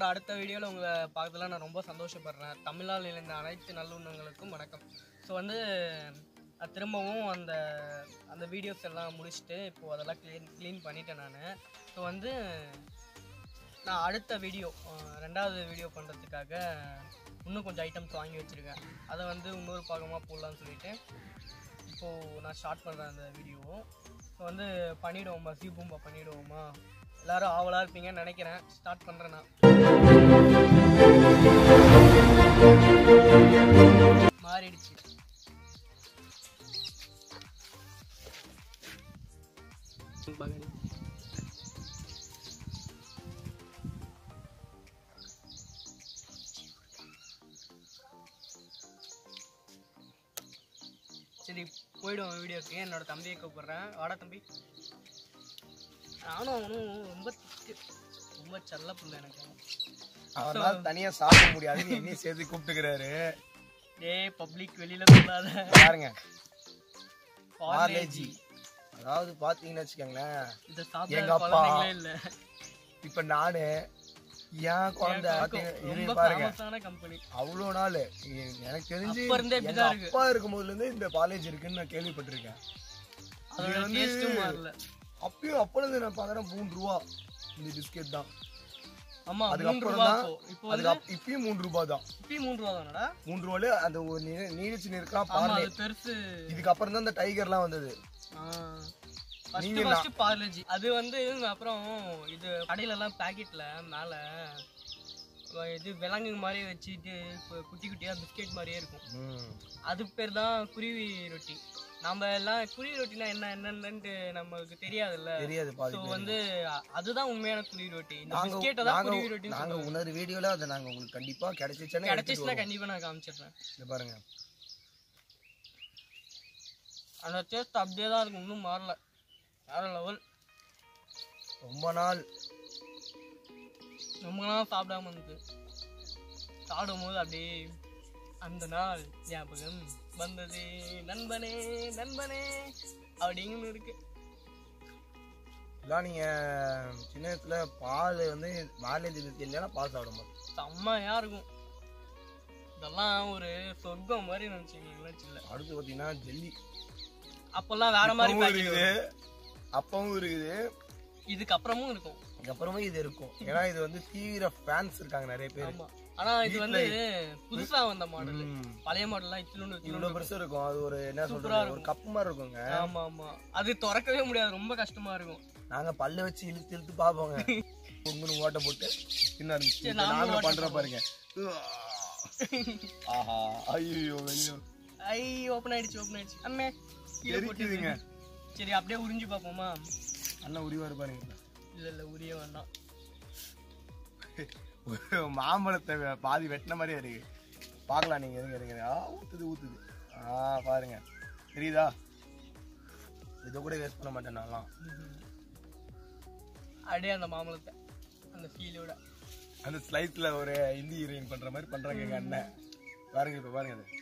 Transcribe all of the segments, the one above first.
என்னோட அடுத்த வீடியோவில் உங்களை பார்க்கறதுல நான் ரொம்ப சந்தோஷப்படுறேன் தமிழால் இணைந்த அனைத்து நல்லுண்ணங்களுக்கும் வணக்கம் ஸோ வந்து நான் திரும்பவும் அந்த அந்த வீடியோஸ் எல்லாம் முடிச்சுட்டு இப்போது அதெல்லாம் க்ளீன் க்ளீன் பண்ணிட்டேன் நான் ஸோ வந்து நான் அடுத்த வீடியோ ரெண்டாவது வீடியோ பண்ணுறதுக்காக இன்னும் கொஞ்சம் ஐட்டம்ஸ் வாங்கி வச்சுருக்கேன் அதை வந்து இன்னொரு பாகமாக போடலான்னு சொல்லிட்டு இப்போது நான் ஸ்டார்ட் பண்ணுறேன் அந்த வீடியோ ஸோ வந்து பண்ணிவிடுவோமா சீபூம்பா பண்ணிவிடுவோமா எல்லாரும் ஆவலாக இருப்பீங்கன்னு நினைக்கிறேன் ஸ்டார்ட் பண்ணுறேன் நான் மாறிடுச்சு பகல் சரி போயிடுவோம் வீடியோக்கு என்னோட தம்பியை கூப்பிடுறேன் வாடா தம்பி நானும் அவனும் ரொம்ப திக்கு. ரொம்ப செல்ல புள்ள எனக்கு அவனால தனியா சாப்பிட முடியாதுன்னு என்னையும் சேர்த்து கூப்பிட்டுக்கிறாரு டேய் பப்ளிக் வெளியில சொல்லாத பாருங்க பார்லேஜி அதாவது பாத்தீங்கன்னு வச்சுக்கோங்களேன் இத சாப்பிட எங்க அப்பா. குழந்தைங்களே இல்ல இப்ப நானு என் குழந்தை எனக்கு பாத்தீங்க- ரொம்ப இது பாருங்க ஃபேமஸான கம்பெனி அவ்வளவு நாள் எனக்கு தெரிஞ்சு அப்ப இருந்தே எங்க இப்படிதான் இருக்கு. அப்பா இருக்கும் போதுல இருந்து இந்த காலேஜ் இருக்குன்னு நான் கேள்விப்பட்டிருக்கேன் அதோட இது வந்து- டேஸ்டும் மாறல அப்பயும் அப்பல இருந்து நான் பாக்குறேன் மூணு ரூபா இந்த பிஸ்கெட் தான் ஆமா மூணு அதுக்கப்புறம் ரூபா தான் இப்போ இப்போ அதுக்கு வந்து அப்- இப்பயும் மூணு ரூபா தான் இப்பயும் மூணு ரூபா தானடா மூணு ரூபால அந்த ஒரு நீ- நீடிச்சு நிற்கலாம் ஆமா பார்லே அது பெருசு இதுக்கப்புறம் தான் இந்த டைகர்லாம் வந்தது ஃபர்ஸ்ட் நீங்க ஃபர்ஸ்ட் பார்லேஜி அது வந்து அப்புறம் இது கடையில எல்லாம் பாக்கெட்ல மேல வ- இது விலங்கு மாதிரி வச்சுட்டு கு- குட்டி குட்டியா பிஸ்கெட் மாதிரியே இருக்கும் ம். அது பேர் தான் குருவி ரொட்டி நம்ம எல்லாம் குருவி ரொட்டினா என்ன என்னன்னு நமக்கு தெரியாதுல்ல தெரியாது பாதி ஸோ பேருக்கு. வந்து அ- அதுதான் உண்மையான குருவி ரொட்டி இந்த நாங்க பிஸ்கெட்டை தான் நாங்க குருவி ரொட்டின்னு நாங்க உணர் வீடியோல அதை நாங்க உங்களுக்கு கண்டிப்பா கிடைச்சிச்சுன்னா கிடைச்சிச்சுன்னா கண்டிப்பா நான் காமிச்சிடுறேன் இங்க பாருங்க அந்த டேஸ்ட் அப்படியே தான் இருக்கும் இன்னும் மாறல வேற லெவல் ரொம்ப நாள் ரொம்ப நாள் சாப்பிடாம இருந்தது சாப்பிடும் போது அப்படியே அந்த நாள் ஞாபகம் வந்தது நண்பனே நண்பனே அப்படிங்கன்னு இருக்கு எல்லாம் நீங்க சின்ன வயசுல பால் வந்து மாலேஜ் இல்லைன்னா பால் சாப்பிட மாட்டோம் செம்மையா இருக்கும் இதெல்லாம் ஒரு சொர்க்கம் மாதிரி நினைச்சுங்களேன் சில்ல அடுத்து பாத்தீங்கன்னா ஜெல்லி அப்பெல்லாம் வேற மாதிரி அப்பவும் packet இருக்குது அப்பவும் இருக்குது வரும். இதுக்கு அப்புறமும் இருக்கும் அப்புறமே இது இருக்கும் ஏன்னா இது வந்து தீவிர ஃபேன்ஸ் இருக்காங்க நிறைய பேர் ஆமா ஆனா இது வந்து புதுசா வந்த மாடல் ம். பழைய மாடல்லாம் இத்திலுண்டு இத்திலுண்டு இவ்வளவு பெருசு இருக்கும் அது ஒரு என்ன சூப்பரா சொல்றது ஒரு இருக்கும். கப் மாதிரி இருக்குங்க ஆமா ஆமா அது திறக்கவே முடியாது ரொம்ப கஷ்டமா இருக்கும் நாங்க பல்ல வச்சு இழுத்து இழுத்து பாப்போங்க உங்கன்னு ஓட்ட போட்டு பின்ன ஆரம்பிச்சு சரி, நாமளும் நாங்களும் ஓட்ட பண்றோம் பாருங்க ஆஹா ஐயோ வெளியோ ஐ ஓபன் ஆயிடுச்சு ஓபன் ஆயிடுச்சு அண்ணே கீழே தெரிக்குதுங்க போட்டு சரி அப்படியே உறிஞ்சு பாப்போமா அண்ணன் உரிவாரு பாருங்க இல்ல இல்ல உரிய வேண்டாம் ஒரு மாம்பழத்தை வே- பாதி வெட்டின மாதிரியே இருக்கு பார்க்கலாம் நீங்க இருங்க இருங்க ஆ ஊத்துது ஊத்துது ஆ பாருங்க தெரியுதா இதை கூட வேஸ்ட் பண்ண மாட்டேன் நான்லாம் அப்படியே அந்த மாம்பழத்தை அந்த ஃபீலோட அந்த ஸ்லைஸ்ல ஒரு இந்தி ஹீரோயின் பண்ற மாதிரி பண்றாங்க எங்க அண்ணன் பாருங்க இப்ப பாருங்க அது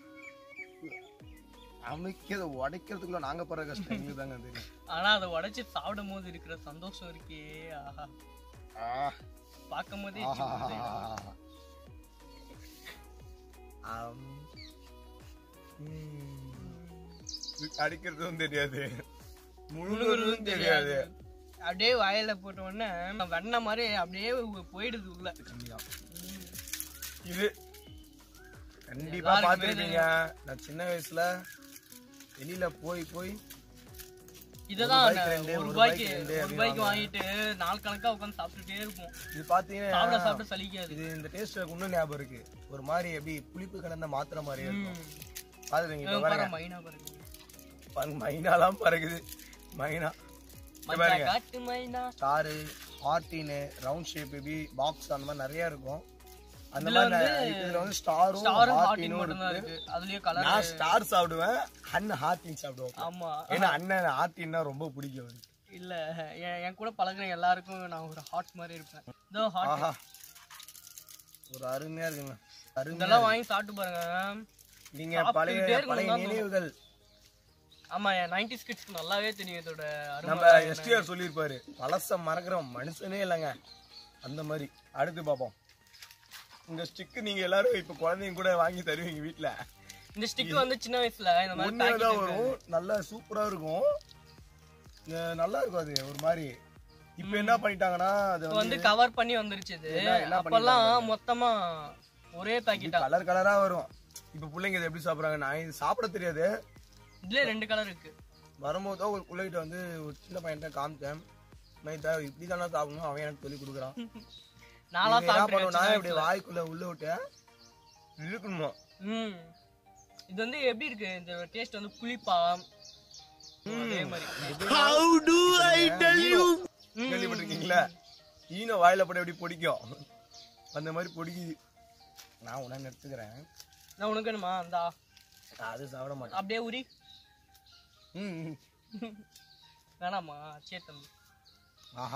அமைக்க அதை உடைக்கிறதுக்குள்ள நாங்க படுற கஷ்டம் எங்களுக்கு தாங்க தெரியும் ஆனா அதை உடைச்சு சாப்பிடும் போது இருக்கிற சந்தோஷம் இருக்கே ஆஹா ஆ, பார்க்கும் போதே ஆஹா, சிரிப்பு ஆஹா, தான். ஆஹா. ஆம். ம். அடிக்கிறதும் தெரியாது முழுங்குறதும் தெரியாது அப்படியே வாயில போட்ட உடனே வெண்ணெய் மாதிரி அப்படியே போயிடுது உள்ள கம்மிதான். இது கண்டிப்பா பாத்துருப்பீங்க நான் சின்ன வயசுல வெளியில போய் போய் இததான் ஒரு ரூபாய்க்கு ரெண்டு, ஒரு ஒரு ரூபாய்க்கு ரூபாய்க்கு ரெண்டு ஒரு ரூபாய்க்கு அப்படி வாங்கிட்டு நாள் கணக்கா உட்காந்து சாப்பிட்டுட்டே இருப்போம் இது பாத்தீங்கன்னா சாப்பிட சாப்பிட சலிக்காது இது இந்த டேஸ்ட் எனக்கு இன்னும் ஞாபகம் இருக்கு ஒரு மாதிரி எப்படி புளிப்பு கலந்த மாத்திரை மாதிரி இருக்கும் ம். பாத்துருங்க இப்ப பாரு பாருங்க மைனா பாருங்க பாருங்க மைனாலாம் பறக்குது மைனா இங்க மஞ்சா பாருங்க காட்டு மைனா ஸ்டாரு ஹார்டின் ரவுண்ட் ஷேப் பேபி பாக்ஸ் அந்த மாதிரி நிறைய இருக்கும் அந்த இதுல மாதிரி வந்து ந- இதுல வந்து ஸ்டாரும் ஸ்டாரும் ஹார்டின் ஹார்டினும் மட்டும் தான் இருக்கு இருக்கு அதுலயே கலர் நான் ஸ்டார் சாப்பிடுவேன் அண்ணன் ஹார்டின் சாப்பிடுவோம் ஆமா ஏன்னா அண்ணன் ஹார்டின்னா ரொம்ப பிடிக்கும் அவருக்கு. இல்ல என் என் கூட பழகுற எல்லாருக்கும் நான் ஒரு ஹாட் மாதிரி இருப்பேன் இதோ ஹாட் ஆஹா ஒரு அருமையா இருக்குங்க அருமையா இதெல்லாம் வாங்கி சாப்பிட்டு பாருங்க நீங்க சாப்பிட்டுக்கிட்டே பழைய இருக்கணும் பழைய தான் நினைவுகள் ஆமா என் நைன்டி ஸ்கிட்ஸ்க்கு நல்லாவே தெரியும் இதோட நம்ம அருமை எஸ்டிஆர் சொல்லியிருப்பாரு பழச மறக்கிறோம் மனுஷனே இல்லைங்க அந்த மாதிரி அடுத்து பார்ப்போம் இந்த ஸ்டிக்கு நீங்க எல்லாரும் இப்ப குழந்தைங்க கூட வாங்கி தருவீங்க வீட்ல இந்த ஸ்டிக் வந்து சின்ன வயசுல இந்த மாதிரி ஒண்ணுதான் packet வரும் நல்லா சூப்பரா இருக்கும் அஹ் நல்லா இருக்கும் அது ஒரு மாதிரி இப்ப என்ன பண்ணிட்டாங்கன்னா அது இப்ப வந்து கவர் பண்ணி வந்துருச்சு இது என்ன- என்ன அப்பெல்லாம் மொத்தமா ஒரே பாக்கெட்டா கலர் கலரா வரும் இப்ப பிள்ளைங்க இதை எப்படி சாப்பிடுறாங்க நான் இது சாப்பிட தெரியாது இதுல ரெண்டு கலர் இருக்கு வரும்போது தான் ஒரு பிள்ளைகிட்ட வந்து ஒரு சின்ன பையன்கிட்ட காமிச்சேன் நான் இதை இப்படி தானே சாப்பிடணும் அவன் எனக்கு சொல்லி கொடுக்குறான் நாளா இது என்ன சாப்பிட்டு பண்ணுவோம்னா இப்படி வாய்க்குள்ள உள்ள விட்டு இழுக்கணுமா ம் இது வந்து எப்படி இருக்கு இந்த டேஸ்ட் வந்து புளிப்பா அதே மாதிரி ம். கேள்விப்பட்டிருக்கீங்களா ஈனோ வாயில போட்டு எப்படி பொடிக்கும் அந்த மாதிரி பொடிக்குது நான் உடனே எடுத்துக்கிறேன் நான் உனக்கு வேணுமா இந்தா நான் அது சாப்பிட மாட்டேன் அப்படியே உரி ம், ம். வேணாமா சரி தம்பி ஆஹா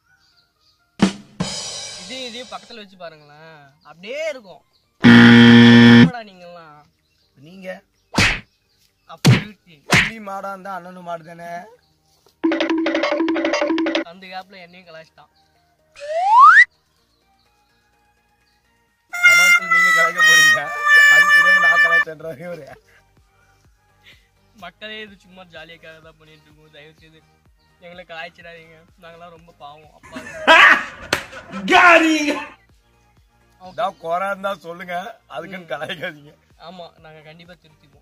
இதையும் இதையும் பக்கத்துல வச்சு பாருங்களேன் அப்படியே இருக்கும் என்னடா நீங்கெல்லாம் நீங்க அப்படி புள்ளி மாடா இருந்தா அண்ணனும் மாடு தானே அந்த கேப்ல என்னையும் கலாச்சிட்டான் அம்மாக்கள் நீங்க கலைக்க போறீங்க அது தெரியாம நான் கலாய்ச்சேன்றாரு இவரு மக்களே இது சும்மா ஜாலியாக்காக தான் பண்ணிட்டு இருக்கோம் தயவு செய்து எங்களை கலாய்ச்சிடாதீங்க நாங்களாம் ரொம்ப பாவம் அப்பா இதான் குறை இருந்தா சொல்லுங்க அதுக்குன்னு கலாய்க்காதீங்க ஆமா நாங்க கண்டிப்பா திருத்திப்போம்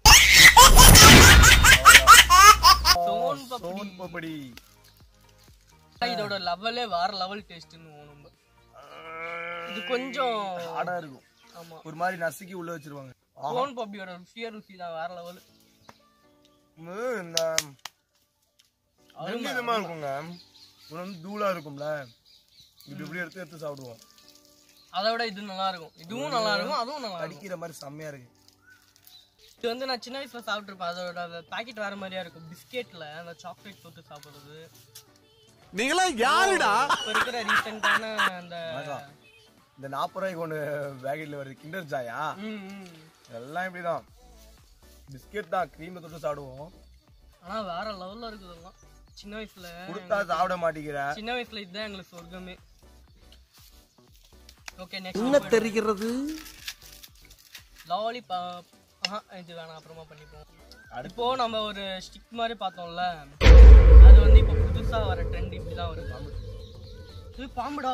சோன் பப்படி. சோன் பப்படி இதோட லெவலே வேற லெவல் டேஸ்ட்னு நம்ம இது கொஞ்சம் ஆடா இருக்கும் ஆமா ஒரு மாதிரி நசுக்கி உள்ள வச்சிருவாங்க சோன் பப்பியோட ருசியா ருசி தான் வேற லெவல் ம், இந்த ரெண்டு விதமா இருக்குங்க ஒரு வந்து தூளா இருக்கும்ல இப்படி இப்படி எடுத்து எடுத்து சாப்பிடுவோம் அதை விட இது நல்லா இருக்கும் இதுவும் நல்லா இருக்கும் அதுவும் நல்லா இருக்கும் அடிக்கிற மாதிரி செம்மையா இருக்கு இது வந்து நான் சின்ன வயசுல சாப்பிட்டுருப்பேன் அதோட பாக்கெட் வேற மாதிரியா இருக்கும் பிஸ்கெட்ல அந்த சாக்லேட் தொட்டு சாப்பிடுறது நீங்களாம் யாருடா இப்ப இருக்கிற ரீசெண்டான அந்த இந்த நாற்பது ரூபாய்க்கு ஒன்று பேக்கெட்ல வருது கிண்டர் ஜாயா ம், ம். எல்லாம் இப்படிதான் பிஸ்கெட் தான் க்ரீமை தொட்டு சாப்பிடுவோம் ஆனா வேற லெவல்ல இருக்குது இதெல்லாம் சின்ன வயசுல கொடுத்தா சாப்பிட மாட்டேங்கிற சின்ன வயசுல இதுதான் எங்களுக்கு சொர்க்கமே ஓகே நெக்ஸ்ட் தெரிகிறது லாலிபாப் ஆஹா இது வேணாம் அப்புறமா பண்ணிப்போம் அடுத்து இப்போ நம்ம ஒரு ஸ்டிக் மாதிரி பார்த்தோம்ல அது வந்து இப்போ புதுசா வர ட்ரெண்ட் இப்படிதான் வருது இது பாம்புடா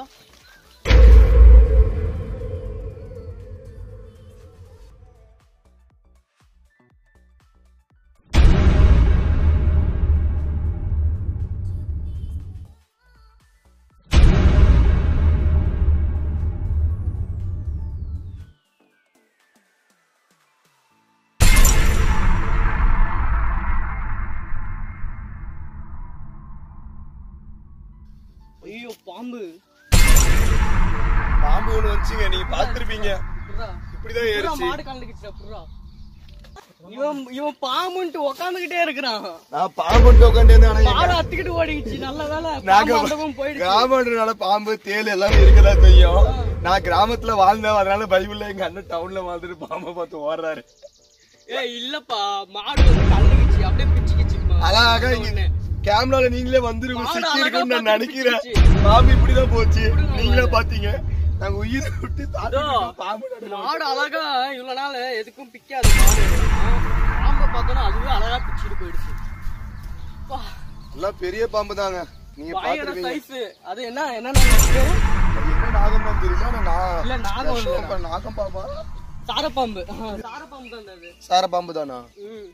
ஐயோ பாம்பு பாம்பு ஒன்று வச்சுங்க நீங்க பார்த்துருப்பீங்க புர்ரா இப்படிதான் புர்ரா ஏறிச்சு மாடு கலந்துக்கிச்சுடா புர்ரா இவன் இவன் பாம்புன்ட்டு உக்காந்துக்கிட்டே இருக்கிறான் நான் பாம்பு உட்காந்து மாடு அத்துக்கிட்டு ஓடிடுச்சு நல்ல வேலை நாங்க பாம்பு அந்த பக்கம் போயிடுச்சு கிராமன்றனால பாம்பு தேல் எல்லாம் இருக்கதா தெரியும் நான் கிராமத்துல வாழ்ந்தேன் அதனால பைபிள்ல எங்க அண்ணன் டவுன்ல வாழ்ந்துட்டு பாம்பை பார்த்து ஓடுறாரு ஏய் இல்லப்பா மாடு வந்து கலந்துக்கிச்சு அப்படியே பிச்சுக்கிச்சு அழகா இங்க கேமரால நீங்களே வந்துருக்கும் மாடு சிக்கி அழகா இருக்கும்னு நான் பார்த்து நினைக்கிறேன் பிடிச்சிச்சு. பாம்பு இப்படிதான் போச்சு நீங்களே பாத்தீங்க நாங்க உயிரை விட்டு தாத்திட்டு அதோ. இருக்கோம். பாம்பு நடுவுல. மாடு அழகா இவ்வளவு நாள் எதுக்கும் பிக்காது மாடு பாம்பை பார்த்தோன்னா அதுவே அழகா பிச்சுட்டு போயிடுச்சு அப்பா, எல்லாம் பெரிய பாம்பு தாங்க நீங்க பயங்கர பாத்துருவீங்க சைஸ் அது என்ன என்ன பேரு அது என்ன நாகம் தான் தெரியல ஆனா நான் இல்ல நாகம் இல்ல. அப்ப நாகம் பாம்பா சாரப்பாம்பு ஆ, சாரப்பாம்பு தான் அது சார பாம்பு தானா ம்.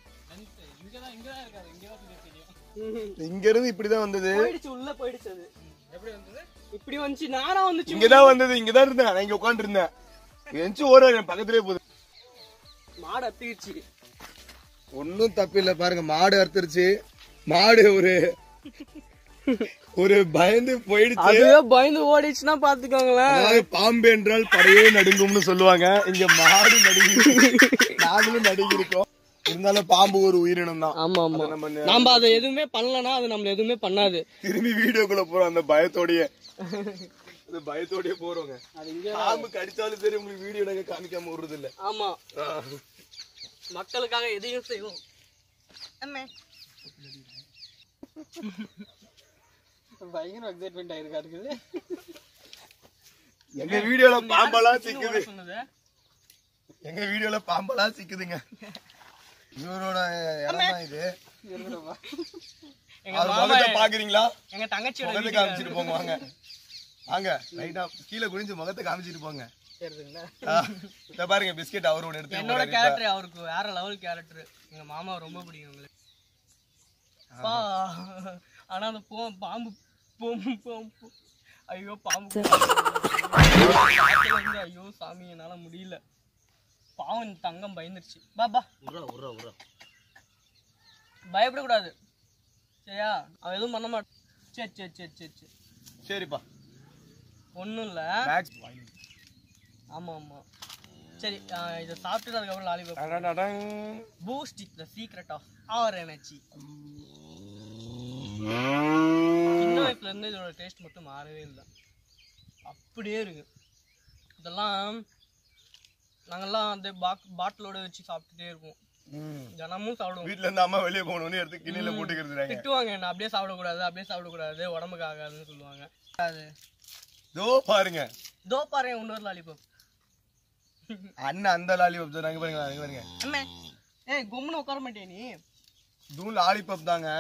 ம். இங்க இருந்து இப்படிதான் வந்தது போயிடுச்சு உள்ள போயிடுச்சு அது எப்படி வந்தது இப்படி வந்துச்சு நேரா வந்துச்சு இங்கதான் வந்தது இங்கதான் இருந்தேன் நான் இங்க உட்காந்து இருந்தேன் எஞ்சி ஓர என் பக்கத்துலயே போகுது மாடு அத்திக்கிச்சு ஒன்னும் தப்பு இல்ல பாருங்க மாடு அறுத்துருச்சு மாடு ஒரு ஒரு பயந்து போயிடுச்சு அதுவே பயந்து ஓடிச்சுன்னா பாத்துக்கோங்களேன் அதாவது பாம்பு என்றால் படையே நடுங்கும்னு சொல்லுவாங்க இங்க மாடு நடுங்கி நாங்களும் நடுங்கி இருக்கோம் இருந்தாலும் பாம்பு ஒரு உயிரினம் தான் ஆமா ஆமா அதை நம்ம ந- நாம அதை எதுவுமே பண்ணலனா அது நம்மள எதுவுமே பண்ணாது திரும்பி வீடியோக்குள்ள போறோம் அந்த பயத்தோடயே அந்த பயத்தோடயே போறோங்க அது இங்க பாம்பு கடிச்சாலும் சரி உங்களுக்கு வீடியோ நாங்க காமிக்காம விடுறது இல்ல ஆமா மக்களுக்காக எதையும் செய்வோம் அம்மே பயங்கர எக்ஸைட்மெண்ட் ஆயிருக்கா இருக்குது எங்க வீடியோல பாம்பெல்லாம் சின்ன சிக்குது ஊரை சொன்னது எங்க வீடியோல பாம்பெல்லாம் சிக்குதுங்க இவரோட இடம் தான் இது எங்க அவர் மாமா முகத்தை பாக்குறீங்களா எங்க தங்கச்சியோட முகத்தை வீட்டுக்கு காமிச்சிட்டு போங்க வாங்க வாங்க ரைட்டா கீழே குனிஞ்சு முகத்தை காமிச்சிட்டு போங்க தெரியுதுங்களா? ஆ, இத பாருங்க பிஸ்கெட் அவரோட எடுத்து என்னோட போறாரு இப்ப. கேரக்டர் அவருக்கு வேற லெவல் கேரக்டர் எங்க மாமா ரொம்ப பிடிக்கும் உங்களுக்கு பா ஆனா அந்த போ பாம்பு பாம்பு பாம்பு ஐயோ பாம்பு காத்துல இருந்து ஐயோ சாமி என்னால முடியல பாவம் இந்த தங்கம் பயந்துருச்சு பா பா பயப்படக்கூடாது சரியா அவன் எதுவும் பண்ண மாட்டான் சரி சரி சரி சரி சரி சரிப்பா ஒன்றும் இல்லை மேக்ஸ் ஆமாம் ஆமாம் சரி ஆஹ் இதை சாப்பிட்டுட்டு அதுக்கப்புறம் லாலிபாப் டடடடங். Boost is the secret of our energy சின்ன வயசுல இருந்து இதோட டேஸ்ட் மட்டும் மாறவே இல்லை அப்படியே இருக்கு இதெல்லாம் நாங்கெல்லாம் அந்த பாக் பாட்டிலோட வச்சு சாப்பிட்டுட்டே இருப்போம் ம். தினமும் சாப்பிடுவோம் வீட்ல இருந்து அம்மா வெளியே போகணும்னு எடுத்து கிண்ணில போட்டுக்கிறது திட்டுவாங்க என்ன அப்படியே சாப்பிடக்கூடாது அப்படியே சாப்பிடக்கூடாது உடம்புக்கு ஆகாதுன்னு சொல்லுவாங்க அது இதோ பாருங்க இதோ பாரு இன்னொரு லாலிபாப் அண்ணன் அந்த லாலிபப் சொன்னாங்க பாருங்க அங்க பாருங்க அண்ணே ஏய் கும்னு உட்கார மாட்டே நீ இதுவும் லாலிபப் தாங்க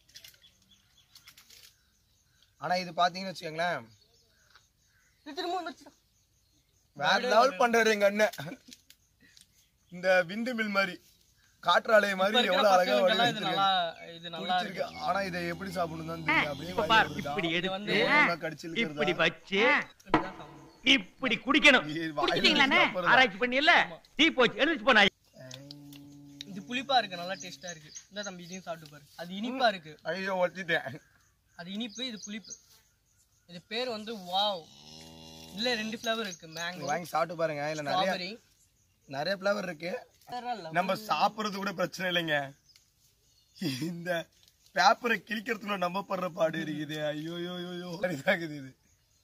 ஆனா இது பாத்தீங்கன்னு வச்சுக்கோங்களேன் இது திரும்ப வந்துருச்சு வேற லெவல் பண்றாரு எங்க அண்ணன் இந்த விண்டு மில் மாதிரி காற்றாலை மாதிரி இப்ப இருக்கிற எவ்வளவு அழகா பசங்களுக்கெல்லாம் இது வடிவமைச்சிருக்காங்க. நல்லா இது நல்லா இருக்கு பிடிச்சிருக்கு. ஆனா இதை எப்படி சாப்பிடணும் தான் தெரியல அப்படியே வாயில வருதா? இது வந்து ஒழுங்கா கடிச்சு இழுக்கிறதா? இப்படி வச்சு இப்படிதான் சாப்பிடணும். இப்படி குடிக்கணும் இது வாயில குடிச்சிட்டீங்களாண்ணே வச்சு சாப்பிடுறதா? ஆராய்ச்சி பண்ணியல்ல டீ போச்சு எழுந்துச்சு போனா இது புளிப்பா இருக்கு நல்லா டேஸ்டா இருக்கு இந்த தம்பி இதையும் சாப்பிட்டு பாரு அது இனிப்பா இருக்கு ஐயோ ஒட்டிட்டேன் அது இனிப்பு இது புளிப்பு இது பேர் வந்து வாவ் இதுல ரெண்டு ஃப்ளேவர் இருக்கு மேங்கோ வாங்கி சாப்பிட்டு பாருங்க இல்ல நிறைய ஸ்ட்ராபெரி நிறைய ஃபிளவர் இருக்கு நம்ம சாப்பிடுறது கூட பிரச்சனை இல்லைங்க இந்த பேப்பரை கிழிக்கிறதுக்குள்ள நம்ம படுற பாடு இருக்குது ஐயோ யோ யோ யோ இதாகுது இது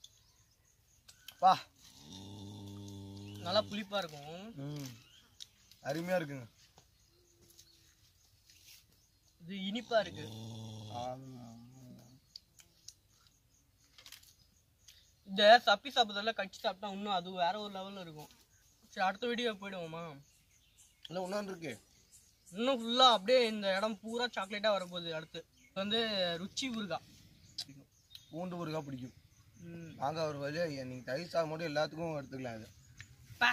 பா நல்லா புளிப்பா இருக்கும் ம் அருமையா இருக்குங்க இது இனிப்பா இருக்கு இந்த சப்பி சாப்பிட்றதுல கடிச்சு சாப்பிட்டா இன்னும் அது வேற ஒரு லெவல்ல இருக்கும் சரி அடுத்த வீடியோ போயிடுவோமா இல்லை இன்னொன்று இருக்கு இன்னும் ஃபுல்லா அப்படியே இந்த இடம் பூரா சாக்லேட்டா வரப்போகுது அடுத்து இது வந்து ருச்சி ஊறுகாய் பூண்டு ஊறுகாய் பிடிக்கும் ம். வாங்க ஒரு வழியா நீங்க தயிர் சாதம் மட்டும் எல்லாத்துக்கும் எடுத்துக்கலாம் இது பா.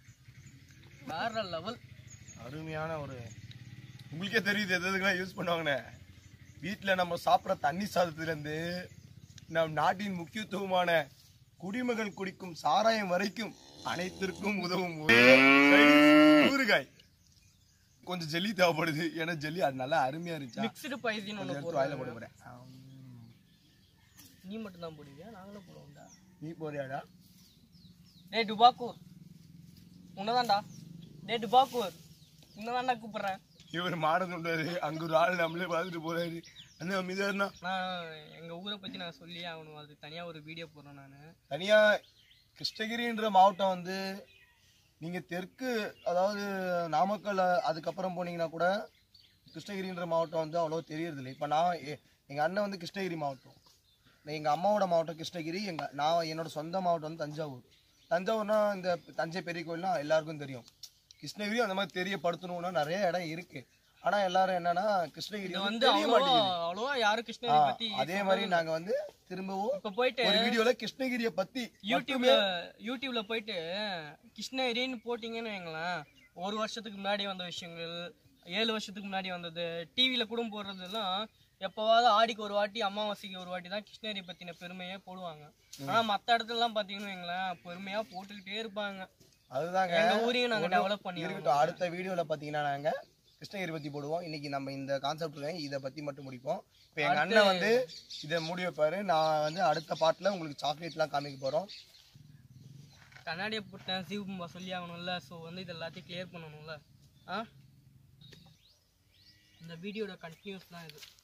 வேற லெவல் அருமையான ஒரு உங்களுக்கே தெரியுது எது எதுக்கெல்லாம் யூஸ் பண்ணுவாங்கண்ணே வீட்டில் நம்ம சாப்பிட்ற தண்ணி சாதத்துலேருந்து நம் நாட்டின் முக்கியத்துவமான குடிமகள் குடிக்கும் சாராயம் வரைக்கும் அனைத்திற்கும் உதவும் ஒரே சைடிஷ் ஊறுகாய் கொஞ்சம் ஜெல்லி தேவைப்படுது ஏன்னா ஜெல்லி அது நல்லா அருமையா இருந்துச்சா மிக்ஸ்டு பைசின்னு ஒன்று எடுத்து வாயில போட போடுறோம் போறேன் நீ மட்டும் தான் போடுவியா நாங்களும் போடுவோம்டா நீ போறியாடா டேய் டுபாக்கூர் உன்னதான்டா டேய் டுபாக்கூர் உன்னதான்டா கூப்பிடுறேன் இவர் மாடம் சொல்றாரு அங்க ஒரு ஆள் நம்மளே பார்த்துட்டு போறாரு அந்த மீதாருனா நான் எங்க ஊரை பத்தி நான் சொல்லியே ஆகணும் அது தனியா ஒரு வீடியோ போடுறேன் நான் தனியா கிருஷ்ணகிரின்ற மாவட்டம் வந்து நீங்க தெற்கு அதாவது நாமக்கல் அதுக்கப்புறம் போனீங்கன்னா கூட கிருஷ்ணகிரின்ற மாவட்டம் வந்து அவ்வளோ தெரியறதில்லை இப்போ நான் எ- எங்க அண்ணன் வந்து கிருஷ்ணகிரி மாவட்டம் எங்க அம்மாவோட மாவட்டம் கிருஷ்ணகிரி எங்க நான் என்னோட சொந்த மாவட்டம் வந்து தஞ்சாவூர் தஞ்சாவூர்னா இந்த தஞ்சை பெரிய கோயில்னா எல்லாருக்கும் தெரியும் கிருஷ்ணகிரி அந்த மாதிரி தெரியப்படுத்தணும்னா நிறைய இடம் இருக்கு ஆனா எல்லாரும் என்னன்னா கிருஷ்ணகிரி இது வந்து வந்து தெரிய அவ்வளோவா மாட்டேங்குது அவ்வளோவா யாரும் கிருஷ்ணகிரி ஆ, பத்தி அதே மாதிரி நாங்க வந்து திரும்பவும் இப்ப போயிட்டு ஒரு வீடியோல கிருஷ்ணகிரிய பத்தி யூடியூப்ல யூடியூப்ல போயிட்டு கிருஷ்ணகிரின்னு போட்டிங்கன்னு வைங்களேன் ஒரு வருஷத்துக்கு முன்னாடி வந்த விஷயங்கள் ஏழு வருஷத்துக்கு முன்னாடி வந்தது டிவியில கூட போடுறதெல்லாம் எப்பவாவது ஆடிக்கு ஒரு வாட்டி அமாவாசைக்கு ஒரு வாட்டி தான் கிருஷ்ணகிரி பத்தின பெருமையே போடுவாங்க ஆனா மத்த இடத்துலலாம் பாத்தீங்கன்னு வைங்களேன் பெருமையா போட்டுக்கிட்டே இருப்பாங்க அதுதாங்க எங்க ஊரையும் நாங்க டெவலப் பண்ணி இருக்கட்டும் அடுத்த வீடியோல பாத்தீங்கன்னா நாங்க கிருஷ்ணகிரி பத்தி போடுவோம் இன்னைக்கு நம்ம இந்த கான்செப்ட்ல இதை பத்தி மட்டும் முடிப்போம் இப்போ எங்க அண்ணன் வந்து இதை மூடி வைப்பாரு நான் வந்து அடுத்த பாட்டுல உங்களுக்கு சாக்லேட்லாம் காமிக்க போறோம் கண்ணாடியை போட்டேன் சிவகும்பா சொல்லி ஆகணும்ல ஸோ வந்து இது எல்லாத்தையும் கிளியர் பண்ணணும்ல ஆ இந்த வீடியோட கண்டினியூஸ் தான் இது